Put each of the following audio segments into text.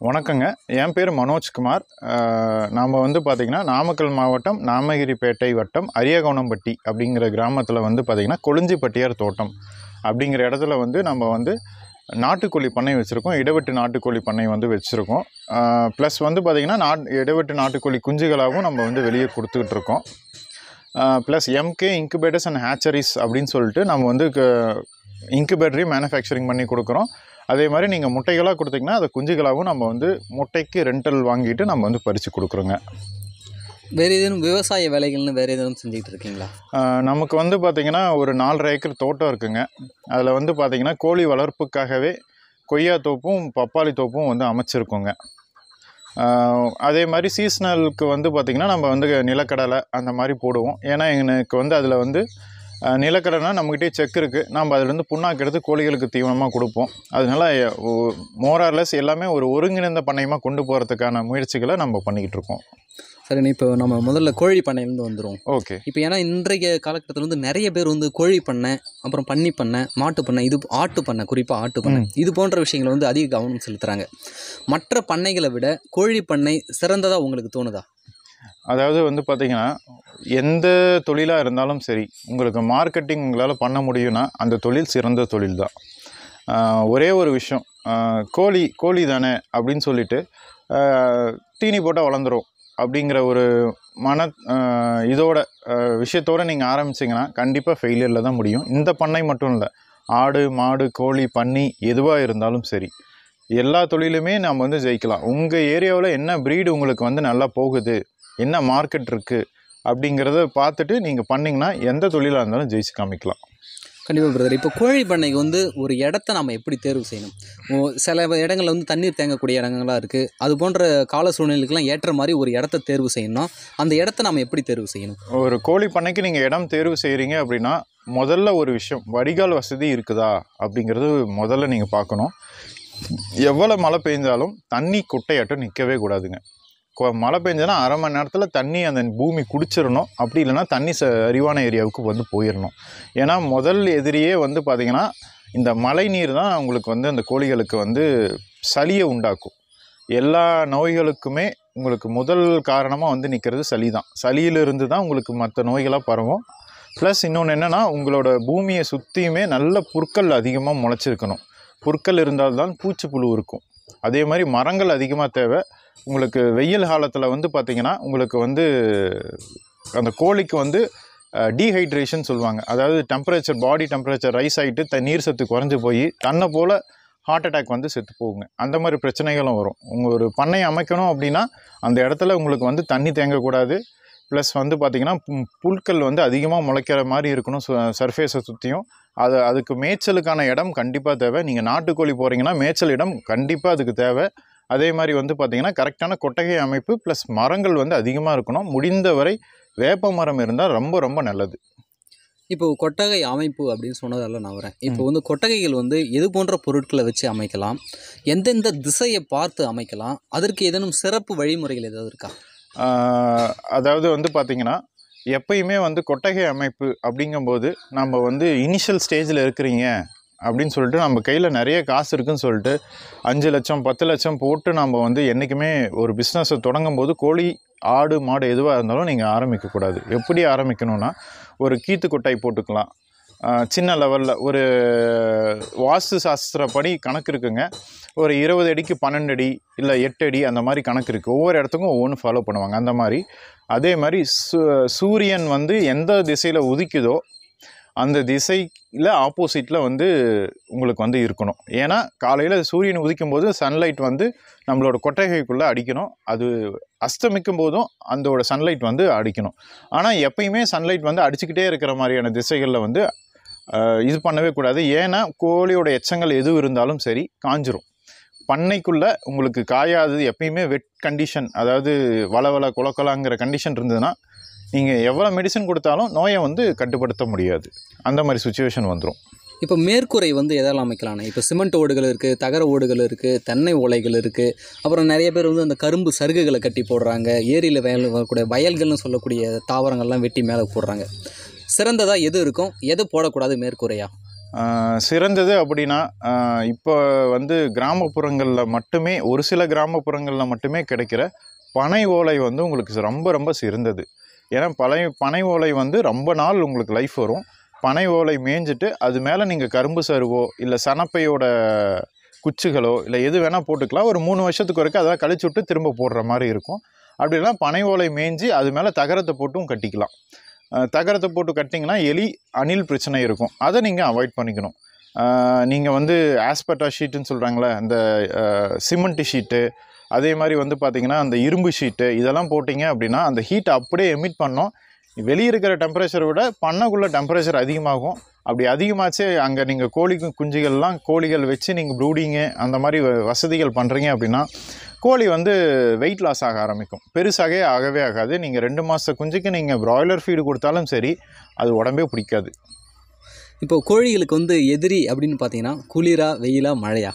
வணக்கங்க என் பேர் மனோஜ்குமார் நாம் வந்து பார்த்திங்கன்னா நாமக்கல் மாவட்டம் நாமகிரிப்பேட்டை வட்டம் அரியகோணம்பட்டி அப்படிங்கிற கிராமத்தில் வந்து பார்த்திங்கன்னா கொளிஞ்சிப்பட்டியார் தோட்டம் அப்படிங்கிற இடத்துல வந்து நம்ம வந்து நாட்டுக்கோழி பண்ணை வச்சுருக்கோம் இடவெட்டு நாட்டுக்கோழி பண்ணை வந்து வச்சுருக்கோம் ப்ளஸ் வந்து பார்த்திங்கன்னா நாட் இடவெட்டு நாட்டுக்கோழி குஞ்சுகளாகவும் நம்ம வந்து வெளியே கொடுத்துக்கிட்டு இருக்கோம் plus MK incubators and hatcheries அப்படின்னு சொல்லிட்டு நம்ம வந்து இன்குபேட்டரையும் மேனுஃபேக்சரிங் பண்ணி கொடுக்குறோம் அதே மாதிரி நீங்கள் முட்டைகளாக கொடுத்தீங்கன்னா அதை குஞ்சுகளாகவும் நம்ம வந்து முட்டைக்கு ரெண்டல் வாங்கிட்டு நம்ம வந்து பறித்து கொடுக்குறோங்க வேறு ஏதேனும் விவசாய வேலைகள்னு வேறு ஏதேனும் செஞ்சுக்கிட்டு இருக்கீங்களா ஆஹ் நமக்கு வந்து பார்த்திங்கன்னா ஒரு நாலரை ஏக்கர் தோட்டம் இருக்குங்க அதில் வந்து பார்த்திங்கன்னா கோழி வளர்ப்புக்காகவே கொய்யா தோப்பும் பப்பாளி தோப்பும் வந்து அமைச்சிருக்கோங்க ஆஹ் அதே மாதிரி சீஸ்னலுக்கு வந்து பார்த்திங்கன்னா நம்ம வந்து நிலக்கடலை அந்த மாதிரி போடுவோம் ஏன்னா எனக்கு வந்து அதில் வந்து ஆஹ் நிலக்கடலைனா நம்மக்கிட்டே செக் இருக்குது நம்ம அதுலேருந்து புண்ணாக்கு எடுத்து கோழிகளுக்கு தீவனமாக கொடுப்போம் அதனால மோரார்லெஸ் எல்லாமே ஒரு ஒருங்கிணைந்த பண்ணையமாக கொண்டு போகிறதுக்கான முயற்சிகளை நம்ம பண்ணிக்கிட்டு இருக்கோம் சரிண்ணே இப்போ நம்ம முதல்ல கோழி பண்ணையிலேருந்து வந்துடும் ஓகே இப்போ ஏன்னா இன்றைய காலகட்டத்தில் வந்து நிறைய பேர் வந்து கோழி பண்ணை அப்புறம் பன்னி பண்ணை மாட்டு பண்ணை இது ஆட்டு பண்ணை குறிப்பாக ஆட்டு பண்ணை இது போன்ற விஷயங்களை வந்து அதிக கவனம் செலுத்துகிறாங்க மற்ற பண்ணைகளை விட கோழி பண்ணை சிறந்ததாக உங்களுக்கு தோணுதா அதாவது வந்து பார்த்தீங்கன்னா எந்த தொழிலாக இருந்தாலும் சரி உங்களுக்கு மார்க்கெட்டிங் உங்களால் பண்ண முடியும்னா அந்த தொழில் சிறந்த தொழில் தான் ஆஹ் ஒரே ஒரு விஷயம் ஆஹ் கோழி கோழி தானே அப்படின்னு சொல்லிட்டு ஆஹ் தீனி போட்டால் வளர்ந்துரும் அப்படிங்கிற ஒரு மன ஆஹ் இதோட ஆஹ் விஷயத்தோட நீங்கள் ஆரம்பிச்சிங்கன்னா கண்டிப்பாக ஃபெயிலியரில் தான் முடியும் இந்த பண்ணை மட்டும் இல்லை ஆடு மாடு கோழி பன்னி எதுவாக இருந்தாலும் சரி எல்லா தொழிலுமே நம்ம வந்து ஜெயிக்கலாம் உங்கள் ஏரியாவில் என்ன ப்ரீடு உங்களுக்கு வந்து நல்லா போகுது என்ன மார்க்கெட் இருக்குது அப்படிங்கிறத பார்த்துட்டு நீங்கள் பண்ணிங்கன்னா எந்த தொழிலாக இருந்தாலும் ஜெயிச்சு காமிக்கலாம் கண்டிப்பாக பிரதர் இப்போ கோழி பண்ணைக்கு வந்து ஒரு இடத்த நம்ம எப்படி தேர்வு செய்யணும் ஓ, சில இடங்கள்ல வந்து தண்ணீர் தேங்கக்கூடிய இடங்கள்லாம் இருக்குது அது போன்ற கால சூழ்நிலைக்கெல்லாம் ஏற்ற மாதிரி ஒரு இடத்த தேர்வு செய்யணும் அந்த இடத்த நம்ம எப்படி தேர்வு செய்யணும் ஒரு கோழி பண்ணைக்கு நீங்கள் இடம் தேர்வு செய்கிறீங்க அப்படின்னா முதல்ல ஒரு விஷயம் வடிகால் வசதி இருக்குதா அப்படிங்கிறது முதல்ல நீங்கள் பார்க்கணும் எவ்வளோ மழை பெஞ்சாலும் தண்ணி குட்டையாட்டம் நிற்கவே கூடாதுங்க கொ- மழை பெஞ்சதுன்னா அரை மணி நேரத்தில் தண்ணி அந்த பூமி குடிச்சிடணும் அப்படி இல்லைன்னா தண்ணி ச அறிவான ஏரியாவுக்கு வந்து போயிடணும் ஏன்னா முதல் எதிரியே வந்து பார்த்திங்கன்னா இந்த மழை நீர் தான் உங்களுக்கு வந்து அந்த கோழிகளுக்கு வந்து சளியை உண்டாக்கும் எல்லா நோய்களுக்குமே உங்களுக்கு முதல் காரணமாக வந்து நிற்கிறது சளி தான் சளியிலிருந்து தான் உங்களுக்கு மற்ற நோய்களாக பரவும் ப்ளஸ் இன்னொன்று என்னென்னா உங்களோட பூமியை சுற்றியுமே நல்ல புற்கள் அதிகமாக முளைச்சிருக்கணும் புற்கள் இருந்தால்தான் பூச்சிப்புழு இருக்கும் அதே மாதிரி மரங்கள் அதிகமாக தேவை உங்களுக்கு வெயில் காலத்தில் வந்து பார்த்திங்கன்னா உங்களுக்கு வந்து அந்த கோழிக்கு வந்து டீஹைட்ரேஷன் சொல்லுவாங்க அதாவது டெம்பரேச்சர் பாடி டெம்பரேச்சர் ரைஸ் ஆகிட்டு த நீர் சத்து குறைஞ்சி போய் தன்னை போல் ஹார்ட் அட்டாக் வந்து செத்து போகுங்க அந்த மாதிரி பிரச்சனைகளும் வரும் உங்கள் ஒரு பண்ணை அமைக்கணும் அப்படின்னா அந்த இடத்துல உங்களுக்கு வந்து தண்ணி தேங்கக்கூடாது ப்ளஸ் வந்து பார்த்திங்கன்னா பு- புல்கள் வந்து அதிகமாக முளைக்கிற மாதிரி இருக்கணும் சர்ஃபேஸை சுற்றியும் அது அதுக்கு மேய்ச்சலுக்கான இடம் கண்டிப்பாக தேவை நீங்கள் நாட்டுக்கோழி போகிறீங்கன்னா மேய்ச்சல் இடம் கண்டிப்பாக அதுக்கு தேவை அதே மாதிரி வந்து பார்த்திங்கன்னா கரெக்டான கொட்டகை அமைப்பு ப்ளஸ் மரங்கள் வந்து அதிகமாக இருக்கணும் முடிந்தவரை வேப்ப மரம் இருந்தால் ரொம்ப ரொம்ப நல்லது இப்போ கொட்டகை அமைப்பு அப்படின்னு சொன்னதால நான் வரேன் இப்போ வந்து கொட்டகைகள் வந்து எது போன்ற பொருட்களை வச்சு அமைக்கலாம் எந்தெந்த திசையை பார்த்து அமைக்கலாம் அதற்கு ஏதேனும் சிறப்பு வழிமுறைகள் ஏதாவது இருக்கா ஆஹ் அதாவது வந்து பார்த்திங்கன்னா எப்பயுமே வந்து கொட்டகை அமைப்பு அப்படிங்கும்போது நம்ம வந்து இனிஷியல் ஸ்டேஜில் இருக்கிறீங்க அப்படின்னு சொல்லிட்டு நம்ம கையில் நிறைய காசு இருக்குன்னு சொல்லிட்டு அஞ்சு லட்சம் பத்து லட்சம் போட்டு நம்ம வந்து என்றைக்குமே ஒரு பிஸ்னஸை தொடங்கும் போது கோழி ஆடு மாடு எதுவாக இருந்தாலும் நீங்கள் ஆரம்பிக்கக்கூடாது எப்படி ஆரம்பிக்கணும்னா ஒரு கீத்து கொட்டாய் போட்டுக்கலாம் ஆஹ் சின்ன லெவலில் ஒரு வாஸ்து சாஸ்திரப்படி கணக்கு இருக்குங்க ஒரு இருபது அடிக்கு பன்னெண்டு அடி இல்லை எட்டு அடி அந்த மாதிரி கணக்கு இருக்குது ஒவ்வொரு இடத்துக்கும் ஒவ்வொன்று ஃபாலோ பண்ணுவாங்க அந்த மாதிரி அதே மாதிரி சூ சூரியன் வந்து எந்த திசையில் உதிக்குதோ அந்த திசையில் ஆப்போசிட்டில் வந்து உங்களுக்கு வந்து இருக்கணும் ஏன்னா காலையில் சூரியன் உதிக்கும் போது சன்லைட் வந்து நம்மளோட கொட்டகைக்குள்ளே அடிக்கணும் அது அஸ்தமிக்கும் போதும் அதோட சன்லைட் வந்து அடிக்கணும் ஆனால் எப்பயுமே சன்லைட் வந்து அடிச்சுக்கிட்டே இருக்கிற மாதிரியான திசைகளில் வந்து ஆஹ், இது பண்ணவே கூடாது ஏன்னா கோழியோட எச்சங்கள் எது இருந்தாலும் சரி காஞ்சிரும் பண்ணைக்குள்ளே உங்களுக்கு காயாது எப்பயுமே வெட் கண்டிஷன் அதாவது வளவள குளக்கலாங்கிற கண்டிஷன் இருந்ததுன்னா நீங்கள் எவ்வளோ மெடிசன் கொடுத்தாலும் நோயை வந்து கட்டுப்படுத்த முடியாது அந்த மாதிரி சுச்சுவேஷன் வந்துடும் இப்போ மேற்கூரை வந்து எதால் அமைக்கலாம்னா இப்போ சிமெண்ட் ஓடுகள் இருக்குது தகர ஓடுகள் இருக்குது தென்னை ஓலைகள் இருக்குது அப்புறம் நிறைய பேர் வந்து அந்த கரும்பு சருகுகளை கட்டி போடுறாங்க ஏரியில் வயல் வரக்கூடிய வயல்கள்னு சொல்லக்கூடிய தாவரங்கள்லாம் வெட்டி மேலே போடுறாங்க சிறந்ததாக எது இருக்கும் எது போடக்கூடாது மேற்கூரையா ஆஹ் சிறந்தது அப்படின்னா ஆஹ் இப்போ வந்து கிராமப்புறங்களில் மட்டுமே ஒரு சில கிராமப்புறங்களில் மட்டுமே கிடைக்கிற பனை ஓலை வந்து உங்களுக்கு ரொம்ப ரொம்ப சிறந்தது ஏன்னா பழைய பனை ஓலை வந்து ரொம்ப நாள் உங்களுக்கு லைஃப் வரும் பனை ஓலை மேய்ஞ்சிட்டு அது மேலே நீங்கள் கரும்பு சருவோ இல்லை சனப்பையோட குச்சிகளோ இல்லை எது வேணால் போட்டுக்கலாம் ஒரு மூணு வருஷத்துக்கு வரைக்கும் அதை கழிச்சு விட்டு திரும்ப போடுற மாதிரி இருக்கும் அப்படி இல்லைன்னா பனை ஓலை மேய்ஞ்சி அது மேலே தகரத்தை போட்டும் கட்டிக்கலாம் அஹ் தகரத்தை போட்டு கட்டிங்கன்னா எலி அணில் பிரச்சனை இருக்கும் அதை நீங்கள் அவாய்ட் பண்ணிக்கணும் நீங்கள் வந்து ஆஸ்பெட்டா ஷீட்டுன்னு சொல்கிறாங்களே அந்த சிமெண்ட் ஷீட்டு அதே மாதிரி வந்து பார்த்தீங்கன்னா அந்த இரும்பு ஷீட்டு இதெல்லாம் போட்டிங்க அப்படின்னா அந்த ஹீட்டை அப்படியே எமிட் பண்ணோம் வெளியே இருக்கிற டெம்பரேச்சரை விட பண்ணைக்குள்ளே டெம்பரேச்சர் அதிகமாகும் அப்படி அதிகமாச்சு அங்கே நீங்கள் கோழி கு- குஞ்சுகள்லாம் கோழிகள் வச்சு நீங்கள் ப்ரூடிங்கு அந்த மாதிரி வ- வசதிகள் பண்ணுறீங்க அப்படின்னா கோழி வந்து வெயிட் லாஸ் ஆக ஆரம்பிக்கும் பெருசாகவே ஆகவே ஆகாது நீங்கள் ரெண்டு மாத குஞ்சுக்கு நீங்கள் ப்ராய்லர் ஃபீடு கொடுத்தாலும் சரி அது உடம்பே பிடிக்காது இப்போ கோழிகளுக்கு வந்து எதிரி அப்படின்னு பார்த்தீங்கன்னா குளிரா வெயிலா மழையா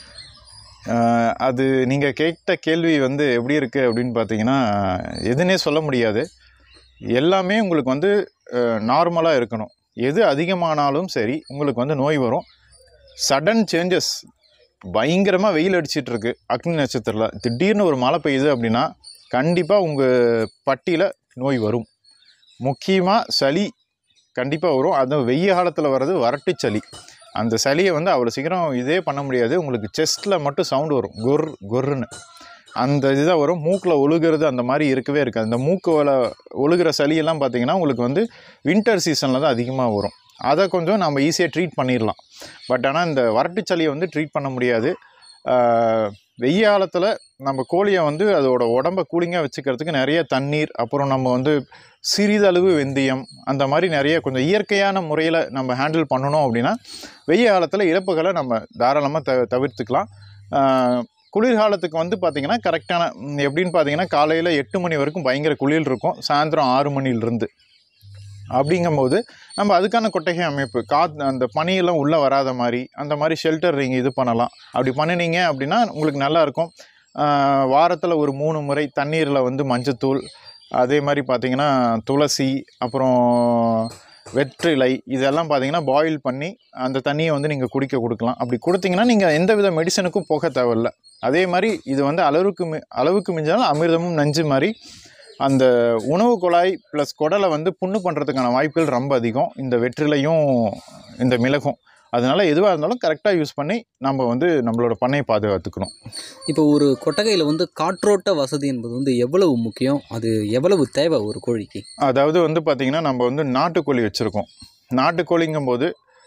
ஆஹ் அது நீங்கள் கேட்ட கேள்வி வந்து எப்படி இருக்குது அப்படின்னு பார்த்தீங்கன்னா எதுனே சொல்ல முடியாது எல்லாமே உங்களுக்கு வந்து நார்மலாக இருக்கணும் எது அதிகமானாலும் சரி உங்களுக்கு வந்து நோய் வரும் சடன் சேஞ்சஸ் பயங்கரமாக வெயில் அடிச்சிட்டு இருக்கு அக்னி நட்சத்திரத்தில் திடீர்னு ஒரு மழை பெய்யுது அப்படின்னா கண்டிப்பாக உங்கள் பட்டியில் நோய் வரும் முக்கியமாக சளி கண்டிப்பாக வரும் அதுவும் வெய்ய காலத்தில் வர்றது வறட்டு சளி அந்த சளியை வந்து அவ்வளோ சீக்கிரம் இதே பண்ண முடியாது உங்களுக்கு செஸ்ட்டில் மட்டும் சவுண்டு வரும் கொர் கொர்ன்னு அந்த இதுதான் வரும் மூக்கில் ஒழுகிறது அந்த மாதிரி இருக்கவே இருக்காது அந்த மூக்கு வல ஒழுகிற சளியெல்லாம் பார்த்தீங்கன்னா உங்களுக்கு வந்து வின்டர் சீசனில் தான் அதிகமாக வரும் அதை கொஞ்சம் நம்ம ஈஸியாக ட்ரீட் பண்ணிடலாம் பட் ஆனால் இந்த வறட்டு சளியை வந்து ட்ரீட் பண்ண முடியாது ஆஹ் வெய்ய காலத்தில் நம்ம கோழியை வந்து அதோட உடம்ப கூலிங்காக வச்சுக்கிறதுக்கு நிறைய தண்ணீர் அப்புறம் நம்ம வந்து சிறிதளவு வெந்தயம் அந்த மாதிரி நிறைய கொஞ்சம் இயற்கையான முறையில் நம்ம ஹேண்டில் பண்ணணும் அப்படின்னா வெய்ய காலத்தில் இழப்புகளை நம்ம தாராளமாக த தவிர்த்துக்கலாம் ஆஹ் குளிர்காலத்துக்கு வந்து பார்த்திங்கன்னா கரெக்டான ம், எப்படின்னு பார்த்தீங்கன்னா காலையில் எட்டு மணி வரைக்கும் பயங்கர குளிர் இருக்கும் சாயந்தரம் ஆறு மணிலிருந்து அப்படிங்கும்போது நம்ம அதுக்கான கொட்டகை அமைப்பு காத் அந்த பனியெல்லாம் உள்ளே வராத மாதிரி அந்த மாதிரி ஷெல்டர் நீங்கள் இது பண்ணலாம் அப்படி பண்ணினீங்க அப்படின்னா உங்களுக்கு நல்லா இருக்கும் வாரத்தில் ஒரு மூணு முறை தண்ணீரில் வந்து மஞ்சத்தூள் அதே மாதிரி பார்த்தீங்கன்னா துளசி அப்புறம் வெற்றிலை இதெல்லாம் பார்த்தீங்கன்னா பாயில் பண்ணி அந்த தண்ணியை வந்து நீங்கள் குடிக்க கொடுக்கலாம் அப்படி கொடுத்தீங்கன்னா நீங்கள் எந்த வித மெடிசனுக்கும் போக தேவையில்ல அதே மாதிரி இது வந்து அளவுக்கு மி அளவுக்கு மிஞ்சாலும் அமிர்தமும் நஞ்சு மாதிரி அந்த உணவு குழாய் ப்ளஸ் குடலை வந்து புண்ணு பண்ணுறதுக்கான வாய்ப்புகள் ரொம்ப அதிகம் இந்த வெற்றிலையும் இந்த மிளகும் அதனால எதுவாக இருந்தாலும் கரெக்டாக யூஸ் பண்ணி நம்ம வந்து நம்மளோட பண்ணையை பாதுகாத்துக்கணும் இப்போ ஒரு கொட்டகையில் வந்து காற்றோட்ட வசதி என்பது வந்து எவ்வளவு முக்கியம் அது எவ்வளவு தேவை ஒரு கோழிக்கு அதாவது வந்து பார்த்திங்கன்னா நம்ம வந்து நாட்டுக்கோழி வச்சுருக்கோம் நாட்டுக்கோழிங்கும்போது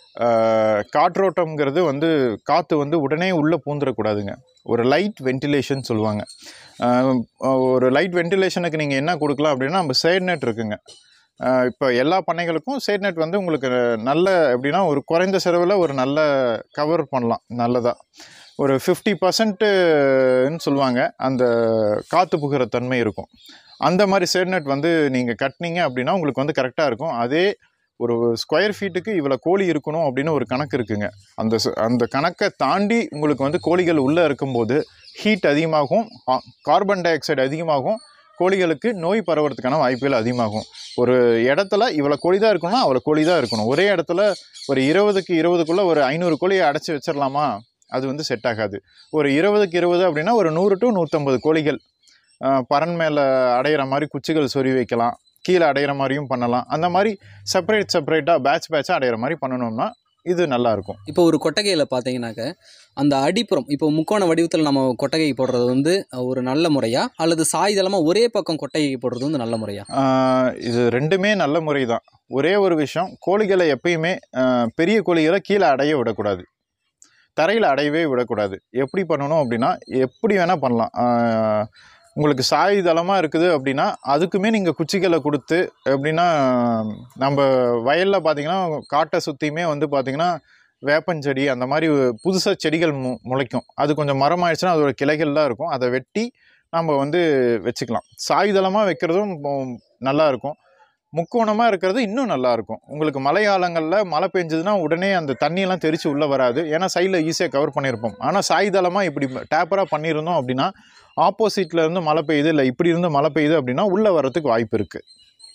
ஆஹ், காற்றோட்டம்ங்கிறது வந்து காற்று வந்து உடனே உள்ளே பூந்துடக்கூடாதுங்க ஒரு லைட் வென்டிலேஷன் சொல்லுவாங்க ஆஹ், ஒரு லைட் வென்டிலேஷனுக்கு நீங்கள் என்ன கொடுக்கலாம் அப்படின்னா நம்ம சேட் நெட் இருக்குங்க இப்போ எல்லா பண்ணைகளுக்கும் சேட் நெட் வந்து உங்களுக்கு நல்ல எப்படின்னா ஒரு குறைந்த செலவில் ஒரு நல்ல கவர் பண்ணலாம் நல்லதாக ஒரு ஃபிஃப்டி பர்சன்ட்டுன்னு சொல்லுவாங்க அந்த காற்று புகிற தன்மை இருக்கும் அந்த மாதிரி சேட் நெட் வந்து நீங்கள் கட்டினீங்க அப்படின்னா உங்களுக்கு வந்து கரெக்டாக இருக்கும் அதே ஒரு ஸ்கொயர் ஃபீட்டுக்கு இவ்வளோ கோழி இருக்கணும் அப்படின்னு ஒரு கணக்கு இருக்குங்க அந்த ச- அந்த கணக்கை தாண்டி உங்களுக்கு வந்து கோழிகள் உள்ளே இருக்கும்போது ஹீட் அதிகமாகும் கார்பன் டை ஆக்சைடு அதிகமாகும் கோழிகளுக்கு நோய் பரவறதுக்கான வாய்ப்புகள் அதிகமாகும் ஒரு இடத்துல இவ்வளோ கோழி தான் இருக்கணும்னா அவ்வளோ கோழி தான் இருக்கணும் ஒரே இடத்துல ஒரு இருபதுக்கு இருபதுக்குள்ளே ஒரு ஐநூறு கோழியை அடைச்சி வச்சிடலாமா அது வந்து செட் ஆகாது ஒரு இருபதுக்கு இருபது அப்படின்னா ஒரு நூறு டு நூற்றம்பது கோழிகள் ஆஹ், பறன் மேலே அடையிற மாதிரி குச்சிகள் சொறி வைக்கலாம் கீழே அடையிற மாதிரியும் பண்ணலாம் அந்த மாதிரி செப்பரேட் செப்பரேட்டாக பேட்ச் பேட்சாக அடையிற மாதிரி பண்ணணும்னா இது நல்லாயிருக்கும் இப்போ ஒரு கொட்டகையில் பார்த்தீங்கன்னாக்க அந்த அடிப்புறம் இப்போ முக்கோண வடிவத்தில் நம்ம கொட்டகை போடுறது வந்து ஒரு நல்ல முறையா அல்லது சாய்தளமாக ஒரே பக்கம் கொட்டகை போடுறது வந்து நல்ல முறையா ஆஹ் இது ரெண்டுமே நல்ல முறை தான் ஒரே ஒரு விஷயம் கோழிகளை எப்பயுமே ஆஹ் பெரிய கோழிகளை கீழே அடைய விடக்கூடாது தரையில் அடையவே விடக்கூடாது எப்படி பண்ணணும் அப்படின்னா எப்படி வேணால் பண்ணலாம் ஆஹ் உங்களுக்கு சாய் தளமாக இருக்குது அப்படின்னா அதுக்குமே நீங்கள் குச்சிகளை கொடுத்து எப்படின்னா நம்ம வயலில் பார்த்தீங்கன்னா காட்டை சுற்றியுமே வந்து பார்த்தீங்கன்னா வேப்பஞ்செடி அந்த மாதிரி புதுசாக செடிகள் மு முளைக்கும் அது கொஞ்சம் மரம் ஆயிடுச்சுன்னா அதோட கிளைகள்லாம் இருக்கும் அதை வெட்டி நம்ம வந்து வச்சுக்கலாம் சாய்தளமாக வைக்கிறதும் உம், நல்லா இருக்கும் முக்கோணமாக இருக்கிறது இன்னும் நல்லா இருக்கும் உங்களுக்கு மழை காலங்களில் மழை பெஞ்சதுன்னா உடனே அந்த தண்ணியெல்லாம் தெரிச்சு உள்ளே வராது ஏன்னா சைடில் ஈஸியாக கவர் பண்ணியிருப்போம் ஆனால் சாய்தளமாக இப்படி டேப்பராக பண்ணியிருந்தோம் அப்படின்னா ஆப்போசிட்டில் இருந்து மழை பெய்யுது இல்லை இப்படி இருந்து மழை பெய்யுது அப்படின்னா உள்ளே வரதுக்கு வாய்ப்பு இருக்குது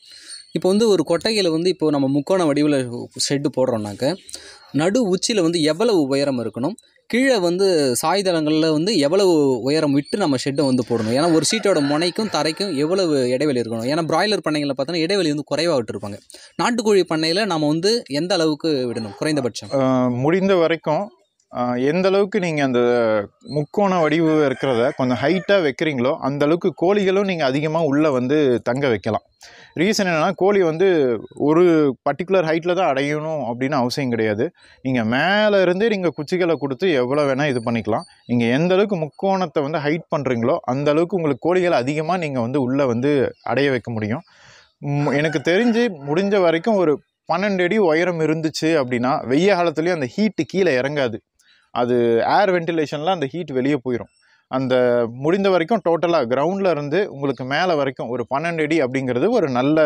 இப்போ வந்து ஒரு கொட்டகையில் வந்து இப்போ நம்ம முக்கோண வடிவில் ஷெட்டு போடுறோம்னாக்க நடு உச்சியில் வந்து எவ்வளவு உயரம் இருக்கணும் கீழே வந்து சாய்தளங்களில் வந்து எவ்வளவு உயரம் விட்டு நம்ம ஷெட்டை வந்து போடணும் ஏன்னா ஒரு சீட்டோட முனைக்கும் தரைக்கும் எவ்வளவு இடைவெளி இருக்கணும் ஏன்னா பிராய்லர் பண்ணைகளில் பார்த்தோன்னா இடைவெளி வந்து குறைவாக விட்டுருப்பாங்க நாட்டுக்கோழி பண்ணையில் நம்ம வந்து எந்த அளவுக்கு விடணும் குறைந்தபட்சம் ஆஹ் முடிந்த வரைக்கும் ஆஹ் எந்த அளவுக்கு நீங்கள் அந்த முக்கோண வடிவு இருக்கிறத கொஞ்சம் ஹைட்டாக வைக்கிறீங்களோ அந்த அளவுக்கு கோழிகளும் நீங்கள் அதிகமாக உள்ளே வந்து தங்க வைக்கலாம் ரீசன் என்னென்னா கோழி வந்து ஒரு பர்டிகுலர் ஹைட்டில் தான் அடையணும் அப்படின்னு அவசியம் கிடையாது நீங்கள் மேலே இருந்து நீங்கள் குச்சிகளை கொடுத்து எவ்வளோ வேணால் இது பண்ணிக்கலாம் நீங்கள் எந்த அளவுக்கு முக்கோணத்தை வந்து ஹைட் பண்ணுறீங்களோ அந்த அளவுக்கு உங்களுக்கு கோழிகள் அதிகமாக நீங்கள் வந்து உள்ளே வந்து அடைய வைக்க முடியும் ம், எனக்கு தெரிஞ்சு முடிஞ்ச வரைக்கும் ஒரு பன்னெண்டு அடி உயரம் இருந்துச்சு அப்படின்னா வெய்ய காலத்துலேயும் அந்த ஹீட்டு கீழே இறங்காது அது ஏர் வென்டிலேஷனில் அந்த ஹீட் வெளியே போயிடும் அந்த முடிந்த வரைக்கும் டோட்டலாக கிரவுண்டில் இருந்து உங்களுக்கு மேலே வரைக்கும் ஒரு பன்னெண்டு அடி அப்படிங்கிறது ஒரு நல்ல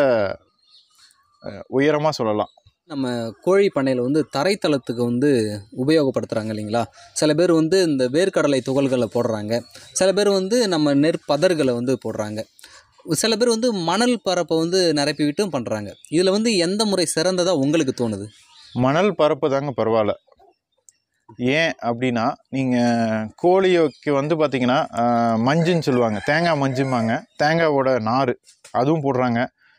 உயரமாக சொல்லலாம் நம்ம கோழி பண்ணையில் வந்து தரைத்தளத்துக்கு வந்து உபயோகப்படுத்துகிறாங்க இல்லைங்களா சில பேர் வந்து இந்த வேர்க்கடலை துகள்களை போடுறாங்க சில பேர் வந்து நம்ம நெற்பதர்களை வந்து போடுறாங்க சில பேர் வந்து மணல் பரப்பை வந்து நிரப்பி விட்டும் பண்ணுறாங்க இதில் வந்து எந்த முறை சிறந்ததாக உங்களுக்கு தோணுது மணல் பரப்பு தாங்க பரவாயில்ல ஏன் அப்படின்னா நீங்கள் கோழிக்கு வந்து பார்த்தீங்கன்னா ஆஹ், மஞ்சுன்னு சொல்லுவாங்க தேங்காய் மஞ்சும்பாங்க தேங்காவோட நார் அதுவும் போடுறாங்க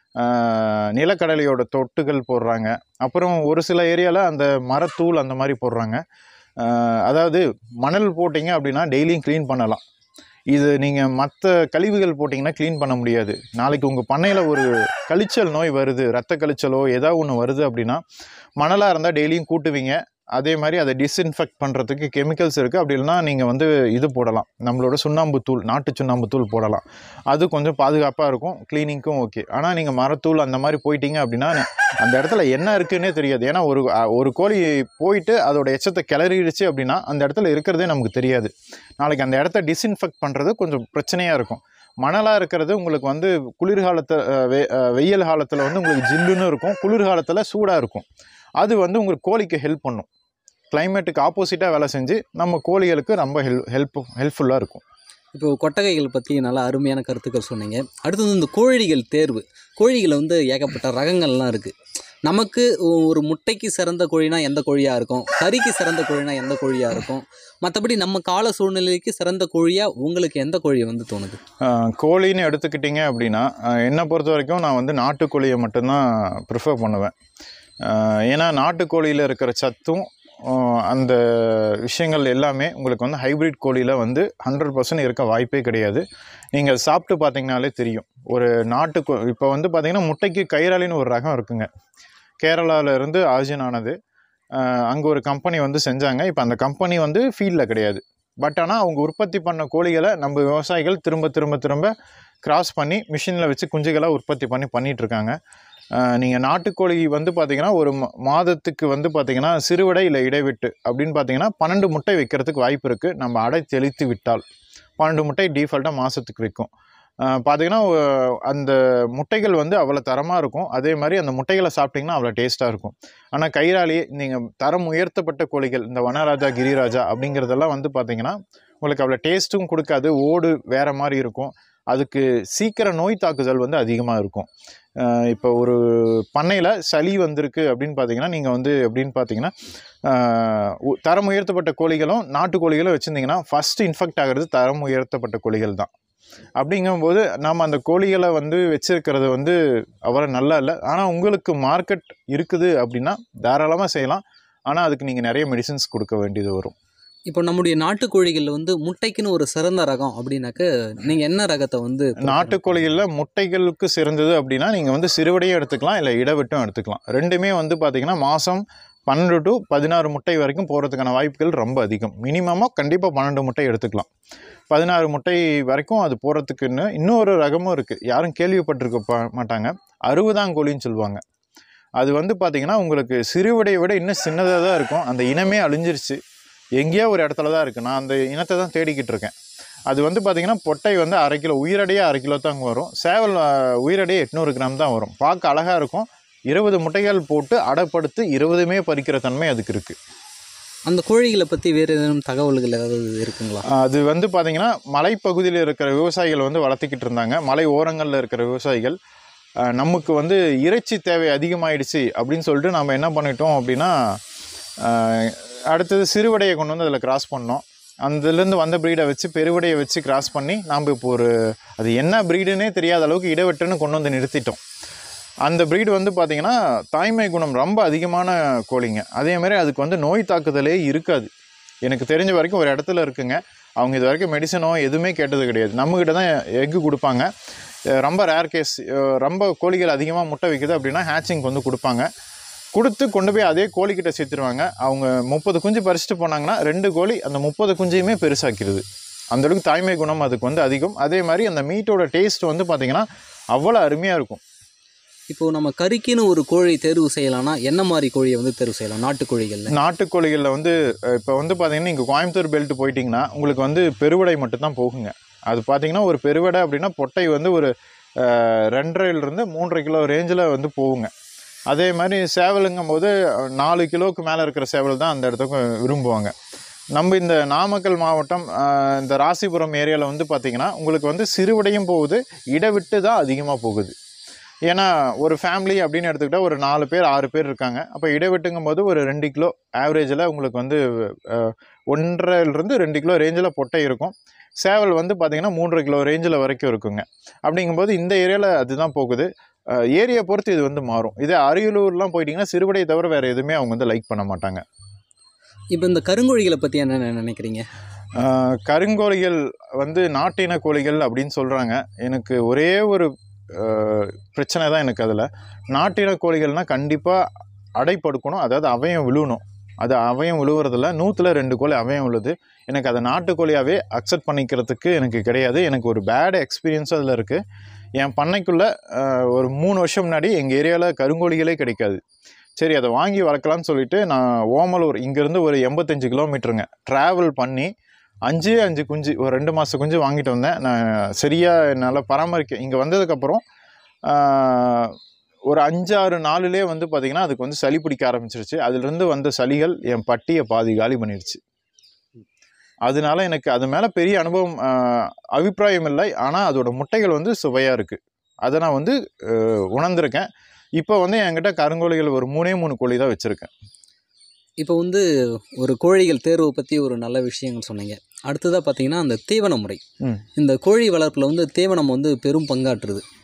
ஆஹ், நிலக்கடலையோட தொட்டுகள் போடுறாங்க அப்புறம் ஒரு சில ஏரியாவில் அந்த மரத்தூள் அந்த மாதிரி போடுறாங்க ஆஹ், அதாவது மணல் போட்டிங்க அப்படின்னா டெய்லியும் க்ளீன் பண்ணலாம் இது நீங்கள் மற்ற கழிவுகள் போட்டிங்கன்னா க்ளீன் பண்ண முடியாது நாளைக்கு உங்கள் பண்ணையில் ஒரு கழிச்சல் நோய் வருது ரத்த கழிச்சலோ ஏதாவது ஒன்று வருது அப்படின்னா மணலாக இருந்தால் டெய்லியும் கூட்டுவீங்க அதே மாதிரி அதை டிஸ்இன்ஃபெக்ட் பண்ணுறதுக்கு கெமிக்கல்ஸ் இருக்குது அப்படி இல்லைன்னா நீங்கள் வந்து இது போடலாம் நம்மளோட சுண்ணாம்பு தூள் நாட்டு சுண்ணாம்பு தூள் போடலாம் அது கொஞ்சம் பாதுகாப்பாக இருக்கும் க்ளீனிங்க்கும் ஓகே ஆனால் நீங்கள் மரத்தூள் அந்த மாதிரி போயிட்டீங்க அப்படின்னா அந்த இடத்துல என்ன இருக்குன்னே தெரியாது ஏன்னா ஒரு அ, ஒரு கோழி போயிட்டு அதோட எச்சத்தை கிளறிடுச்சு அப்படின்னா அந்த இடத்துல இருக்கிறதே நமக்கு தெரியாது நாளைக்கு அந்த இடத்த டிஸ்இன்ஃபெக்ட் பண்ணுறது கொஞ்சம் பிரச்சனையாக இருக்கும் மணலாக இருக்கிறது உங்களுக்கு வந்து குளிர்காலத்தில் வெயில் காலத்தில் வந்து உங்களுக்கு ஜில்லுன்னு இருக்கும் குளிர்காலத்தில் சூடாக இருக்கும் அது வந்து உங்களுக்கு கோழிக்கு ஹெல்ப் பண்ணும் கிளைமேட்டுக்கு ஆப்போசிட்டாக வேலை செஞ்சு நம்ம கோழிகளுக்கு ரொம்ப ஹெல் ஹெல்ப் ஹெல்ப்ஃபுல்லாக இருக்கும் இப்போ கொட்டகைகள் பற்றி நல்லா அருமையான கருத்துக்கள் சொன்னீங்க அடுத்தது இந்த கோழிகள் தேர்வு கோழிகள் வந்து ஏகப்பட்ட ரகங்கள்லாம் இருக்குது நமக்கு ஒ- ஒரு முட்டைக்கு சிறந்த கோழினா எந்த கோழியாக இருக்கும் கறிக்கு சிறந்த கோழினா எந்த கோழியாக இருக்கும் மற்றபடி நம்ம கால சூழ்நிலைக்கு சிறந்த கோழியாக உங்களுக்கு எந்த கோழியை வந்து தோணுது ஆஹ் கோழின்னு எடுத்துக்கிட்டிங்க அப்படின்னா ஆஹ் என்னை பொறுத்த வரைக்கும் நான் வந்து நாட்டுக்கோழியை மட்டும்தான் ப்ரிஃபர் பண்ணுவேன் ஆஹ் ஏன்னா நாட்டுக்கோழியில் இருக்கிற சத்தும் ஆஹ் அந்த விஷயங்கள் எல்லாமே உங்களுக்கு வந்து ஹைப்ரிட் கோழியில் வந்து ஹண்ட்ரட் பர்சன்ட் இருக்க வாய்ப்பே கிடையாது நீங்கள் சாப்பிட்டு பார்த்தீங்கனாலே தெரியும் ஒரு நாட்டுக்கோ இப்போ வந்து பார்த்தீங்கன்னா முட்டைக்கு கைராலின்னு ஒரு ரகம் இருக்குங்க கேரளால இருந்து ஆர்ஜின் ஆனது அங்கே ஒரு கம்பெனி வந்து செஞ்சாங்க இப்போ அந்த கம்பெனி வந்து ஃபீல்டில் கிடையாது பட் ஆனால் அவங்க உற்பத்தி பண்ண கோழிகளை நம்ம விவசாயிகள் திரும்ப திரும்ப திரும்ப கிராஸ் பண்ணி மிஷினில் வச்சு குஞ்சுகளாக உற்பத்தி பண்ணி பண்ணிட்டு இருக்காங்க நீங்கள் நாட்டுக்கோழி வந்து பார்த்தீங்கன்னா ஒரு மா- மாதத்துக்கு வந்து பார்த்தீங்கன்னா சிறுவிடை இல்லை இடைவிட்டு அப்படின்னு பார்த்தீங்கன்னா பன்னெண்டு முட்டை வைக்கிறதுக்கு வாய்ப்பு இருக்குது நம்ம அடை தெளித்து விட்டால் பன்னெண்டு முட்டை டீஃபால்ட்டாக மாதத்துக்கு வைக்கும் ஆஹ் பார்த்தீங்கன்னா ஒ- அந்த முட்டைகள் வந்து அவ்வளோ தரமாக இருக்கும் அதே மாதிரி அந்த முட்டைகளை சாப்பிட்டிங்கன்னா அவ்வளோ டேஸ்ட்டாக இருக்கும் ஆனால் கைராலி நீங்கள் தரம் உயர்த்தப்பட்ட கோழிகள் இந்த வனராஜா கிரிராஜா அப்படிங்கிறதெல்லாம் வந்து பார்த்தீங்கன்னா உங்களுக்கு அவ்வளோ டேஸ்ட்டும் கொடுக்காது ஓடு வேறு மாதிரி இருக்கும் அதுக்கு சீக்கிர நோய் தாக்குதல் வந்து அதிகமாக இருக்கும் ஆஹ் இப்போ ஒரு பண்ணையில் சளி வந்திருக்கு அப்படின்னு பார்த்தீங்கன்னா நீங்கள் வந்து எப்படின்னு பார்த்தீங்கன்னா ஆஹ் உ- தரம் உயர்த்தப்பட்ட கோழிகளும் நாட்டு கோழிகளும் வச்சுருந்தீங்கன்னா ஃபஸ்ட் இன்ஃபெக்ட் ஆகிறது தரம் உயர்த்தப்பட்ட கோழிகள் தான் அப்படிங்கும்போது நாம் அந்த கோழிகளை வந்து வச்சிருக்கிறது வந்து அவ்வளோ நல்லா இல்லை ஆனால் உங்களுக்கு மார்க்கெட் இருக்குது அப்படின்னா தாராளமாக செய்யலாம் ஆனால் அதுக்கு நீங்கள் நிறைய மெடிசின்ஸ் கொடுக்க வேண்டியது வரும் இப்போ நம்முடைய நாட்டுக்கோழிகளில் வந்து முட்டைக்குன்னு ஒரு சிறந்த ரகம் அப்படின்னாக்க நீங்கள் என்ன ரகத்தை வந்து நாட்டுக்கோழிகளில் முட்டைகளுக்கு சிறந்தது அப்படின்னா நீங்கள் வந்து சிறுவடையும் எடுத்துக்கலாம் இல்லை இடவிட்டும் எடுத்துக்கலாம் ரெண்டுமே வந்து பார்த்தீங்கன்னா மாதம் பன்னெண்டு டு பதினாறு முட்டை வரைக்கும் போகிறதுக்கான வாய்ப்புகள் ரொம்ப அதிகம் மினிமமாக கண்டிப்பாக பன்னெண்டு முட்டை எடுத்துக்கலாம் பதினாறு முட்டை வரைக்கும் அது போகிறதுக்குன்னு இன்னொரு ரகமும் இருக்குது யாரும் கேள்விப்பட்டிருக்க பா- மாட்டாங்க அறுபதாங்கோழின்னு சொல்லுவாங்க அது வந்து பார்த்தீங்கன்னா உங்களுக்கு சிறுவிடையை விட இன்னும் சின்னதாக தான் இருக்கும் அந்த இனமே அழிஞ்சிருச்சு எங்கேயோ ஒரு இடத்துல தான் இருக்குது நான் அந்த இனத்தை தான் தேடிக்கிட்டு இருக்கேன் அது வந்து பார்த்தீங்கன்னா பொட்டை வந்து அரை கிலோ உயிரடையே அரை கிலோ தான் வரும் சேவல் அஹ், உயிரடையே எட்நூறு கிராம் தான் வரும் பார்க்க அழகாக இருக்கும் இருபது முட்டைகள் போட்டு அடைப்படுத்து இருபதுமே பறிக்கிற தன்மை அதுக்கு இருக்குது அந்த கோழிகளை பற்றி வேறு ஏதேனும் தகவல்கள் ஏதாவது இருக்குங்களா அது வந்து பார்த்தீங்கன்னா மலைப்பகுதியில் இருக்கிற விவசாயிகள் வந்து வளர்த்திக்கிட்டு இருந்தாங்க மலை ஓரங்களில் இருக்கிற விவசாயிகள் அஹ், நமக்கு வந்து இறைச்சி தேவை அதிகமாயிடுச்சு அப்படின்னு சொல்லிட்டு நம்ம என்ன பண்ணிட்டோம் அப்படின்னா அஹ், அடுத்தது சிறுவடையை கொண்டு வந்து அதில் கிராஸ் பண்ணோம் அதுலேருந்து வந்த ப்ரீடை வச்சு பெருவடையை வச்சு கிராஸ் பண்ணி நாம் இப்போ ஒரு அது என்ன ப்ரீடுன்னே தெரியாத அளவுக்கு இடைவெட்டுன்னு கொண்டு வந்து நிறுத்திட்டோம் அந்த ப்ரீடு வந்து பார்த்திங்கன்னா தாய்மை குணம் ரொம்ப அதிகமான கோழிங்க அதே மாதிரி அதுக்கு வந்து நோய் தாக்குதலே இருக்காது எனக்கு தெரிஞ்ச வரைக்கும் ஒரு இடத்துல இருக்குங்க அவங்க இது வரைக்கும் மெடிசனோ எதுவுமே கேட்டது கிடையாது நம்மக்கிட்ட தான் எக்கு கொடுப்பாங்க அஹ் ரொம்ப ரேர் கேஸ் ரொம்ப கோழிகள் அதிகமாக முட்டை வைக்குது அப்படின்னா ஹேச்சிங் வந்து கொடுப்பாங்க கொடுத்து கொண்டு போய் அதே கோழிக்கிட்ட சேர்த்துருவாங்க அவங்க முப்பது குஞ்சு பறிச்சுட்டு போனாங்கன்னா ரெண்டு கோழி அந்த முப்பது குஞ்சையுமே பெருசாக்கிடுது அந்த அளவுக்கு தாய்மை குணம் அதுக்கு வந்து அதிகம் அதே மாதிரி அந்த மீட்டோட டேஸ்ட் வந்து பார்த்திங்கன்னா அவ்வளோ அருமையாக இருக்கும் இப்போ நம்ம கறிக்குன்னு ஒரு கோழி தேர்வு செய்யலாம்னா என்ன மாதிரி கோழியை வந்து தேர்வு செய்யலாம் நாட்டுக்கோழிகள்ல நாட்டுக்கோழிகளில் வந்து இப்போ வந்து பார்த்தீங்கன்னா நீங்கள் கோயம்புத்தூர் பெல்ட் போயிட்டீங்கன்னா உங்களுக்கு வந்து பெருவடை மட்டும்தான் போகுங்க அது பார்த்தீங்கன்னா ஒரு பெருவடை அப்படின்னா பொட்டை வந்து ஒரு அஹ், ரெண்டரைலேருந்து மூன்றரை கிலோ ரேஞ்சில் வந்து போகுங்க அதே மாதிரி சேவலுங்கும் போது அஹ், நாலு கிலோவுக்கு மேலே இருக்கிற சேவல் தான் அந்த இடத்துக்கு விரும்புவாங்க நம்ம இந்த நாமக்கல் மாவட்டம் அஹ், இந்த ராசிபுரம் ஏரியாவில் வந்து பார்த்திங்கன்னா உங்களுக்கு வந்து சிறுவடையும் போகுது இடைவிட்டு தான் அதிகமாக போகுது ஏன்னா ஒரு ஃபேமிலி அப்படின்னு எடுத்துக்கிட்டால் ஒரு நாலு பேர் ஆறு பேர் இருக்காங்க அப்போ இடைவெட்டுங்கும் போது ஒரு ரெண்டு கிலோ ஆவரேஜில் உங்களுக்கு வந்து அஹ், ஒன்றரைலேருந்து ரெண்டு கிலோ ரேஞ்சில் பொட்டை இருக்கும் சேவல் வந்து பார்த்திங்கன்னா மூன்றரை கிலோ ரேஞ்சில் வரைக்கும் இருக்குங்க அப்படிங்கும்போது இந்த ஏரியாவில் அதுதான் போகுது ஏரியா பொறுத்து இது வந்து மாறும் இதே அரியலூர்லாம் போயிட்டிங்கன்னா சிறுவடையை தவிர வேறு எதுவுமே அவங்க வந்து லைக் பண்ண மாட்டாங்க இப்போ இந்த கருங்கோழிகளை பற்றி என்ன நினைக்கிறீங்க ஆஹ் கருங்கோழிகள் வந்து நாட்டின கோழிகள் அப்படின்னு சொல்கிறாங்க எனக்கு ஒரே ஒரு ஆஹ் பிரச்சனை தான் எனக்கு அதில் நாட்டின கோழிகள்னால் கண்டிப்பாக அடைப்படுக்கணும் அதாவது அவயம் விழுவணும் அது அவயம் விழுவுறதில்ல நூற்றில் ரெண்டு கோழி அவயம் விழுது எனக்கு அதை நாட்டுக்கோழியாகவே அக்செப்ட் பண்ணிக்கிறதுக்கு எனக்கு கிடையாது எனக்கு ஒரு பேட் எக்ஸ்பீரியன்ஸும் அதில் இருக்குது என் பண்ணைக்குள்ளே ஒரு மூணு வருஷம் முன்னாடி எங்கள் ஏரியாவில் கருங்கோழிகளே கிடைக்காது சரி அதை வாங்கி வளர்க்கலாம்னு சொல்லிட்டு நான் ஓமலூர் இங்கேருந்து ஒரு எண்பத்தஞ்சு கிலோமீட்டருங்க ட்ராவல் பண்ணி அஞ்சு அஞ்சு குஞ்சு ஒரு ரெண்டு மாத குஞ்சு வாங்கிட்டு வந்தேன் நான் சரியாக என்னால் பராமரிக்க இங்கே வந்ததுக்கப்புறம் ஆஹ், ஒரு அஞ்சாறு நாளுலேயே வந்து பார்த்திங்கன்னா அதுக்கு வந்து சளி பிடிக்க ஆரம்பிச்சிருச்சு அதுலேருந்து வந்த சளிகள் என் பட்டியை பாதி காலி பண்ணிடுச்சு அதனால எனக்கு அது மேலே பெரிய அனுபவம் ஆஹ், அபிப்பிராயம் இல்லை ஆனால் அதோட முட்டைகள் வந்து சுவையாக இருக்குது அதை நான் வந்து ஆஹ், உணர்ந்திருக்கேன் இப்போ வந்து என்கிட்ட கருங்கோழிகள் ஒரு மூணே மூணு கோழி தான் வச்சுருக்கேன் இப்போ வந்து ஒரு கோழிகள் தேர்வை பற்றி ஒரு நல்ல விஷயங்கள் சொன்னீங்க அடுத்ததாக பார்த்தீங்கன்னா அந்த தீவன முறை ம். இந்த கோழி வளர்ப்பில் வந்து தீவனம் வந்து பெரும் பங்காற்றுது